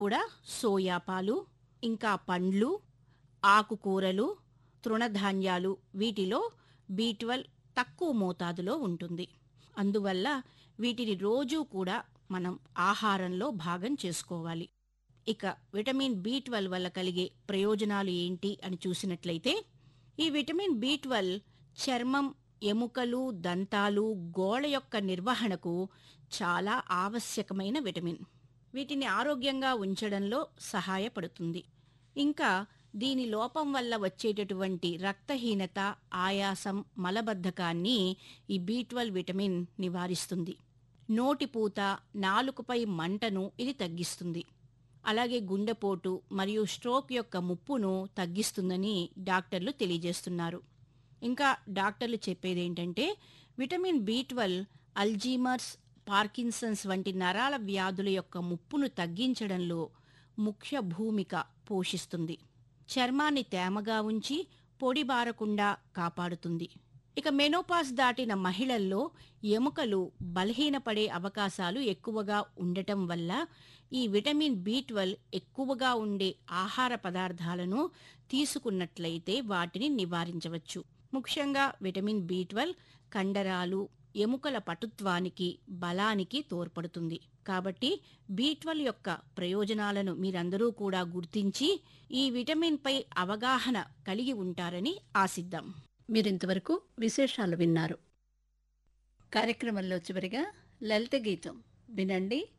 కూడా సోయా పాలు ఇంకా పండ్లు ఆకుకూరలు తృణధాన్యాలు వీటిలో బి తక్కువ మోతాదులో ఉంటుంది అందువల్ల వీటిని రోజూ కూడా మనం ఆహారంలో భాగం చేసుకోవాలి ఇక విటమిన్ బి ట్వెల్వ్ వల్ల కలిగే ప్రయోజనాలు ఏంటి అని చూసినట్లయితే ఈ విటమిన్ బి ట్వెల్వ్ చర్మం ఎముకలు దంతాలు గోళ యొక్క నిర్వహణకు చాలా ఆవశ్యకమైన విటమిన్ వీటిని ఆరోగ్యంగా ఉంచడంలో సహాయపడుతుంది ఇంకా దీని లోపం వల్ల వచ్చేటటువంటి రక్తహీనత ఆయాసం మలబద్ధకాన్ని ఈ బి విటమిన్ నివారిస్తుంది నోటిపూత నాలుకపై మంటను ఇది తగ్గిస్తుంది అలాగే గుండెపోటు మరియు స్ట్రోక్ యొక్క ముప్పును తగ్గిస్తుందని డాక్టర్లు తెలియజేస్తున్నారు ఇంకా డాక్టర్లు చెప్పేదేంటంటే vitamin B twelve Alzheimer's Parkinson's వంటి నరాల వ్యాధుల యొక్క ముప్పును తగ్గించడంలో ముఖ్య భూమిక పోషిస్తుంది చర్మాన్ని తేమగా ఉంచి పొడిబారకుండా కాపాడుతుంది ఇక మెనోపాస్ దాటిన మహిళల్లో ఎముకలు బలహీనపడే అవకాశాలు ఎక్కువగా ఉండటం వల్ల ఈ విటమిన్ బి ట్వెల్వ్ ఎక్కువగా ఉండే ఆహార పదార్థాలను తీసుకున్నట్లయితే వాటిని నివారించవచ్చు ముఖ్యంగా విటమిన్ బి ట్వెల్వ్ కండరాలు ఎముకల పటుత్వానికి బలానికి తోడ్పడుతుంది కాబట్టి బి ట్వెల్వ్ యొక్క ప్రయోజనాలను మీరందరూ కూడా గుర్తించి ఈ విటమిన్ పై అవగాహన కలిగి ఉంటారని ఆశిద్దాం మీరింతవరకు విశేషాలు విన్నారు కార్యక్రమంలో చివరిగా లలిత గీతం వినండి